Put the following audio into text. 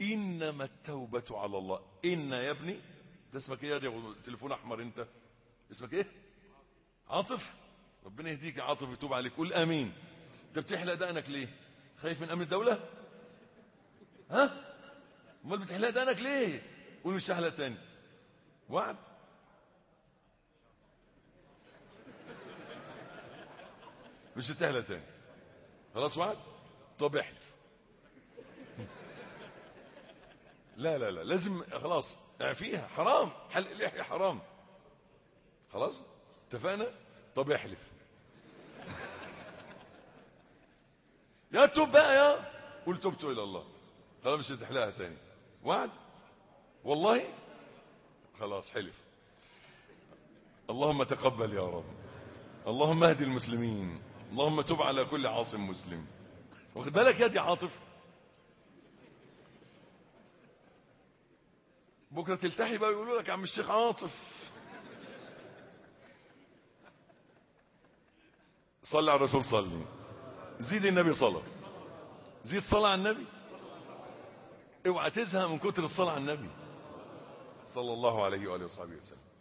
انما التوبه على الله ان يا ابني انت اسمك ايه يا دي أبو تليفون احمر انت اسمك ايه عاطف ربنا يهديك يا عاطف يتوب عليك قول امين انت بتحلق دقنك ليه خايف من امن الدوله ها امال بتحلق دقنك ليه قول مش هحلق تاني وعد مش هتحلق تاني خلاص وعد طب احلف لا لا لا لازم خلاص اعفيها حرام حلق اللحية حرام خلاص اتفقنا طب احلف يا توب بقى يا قول تبت الى الله خلاص مش هتحلقها تاني وعد والله خلاص حلف اللهم تقبل يا رب اللهم اهدي المسلمين اللهم تب على كل عاصم مسلم واخد بالك يا دي عاطف بكره تلتحي بقى يقولوا لك يا عم الشيخ عاطف صلي على الرسول صلي زيد النبي صلاه زيد صلاه على النبي اوعى تزهق من كتر الصلاه على النبي صلى الله عليه واله وصحبه وسلم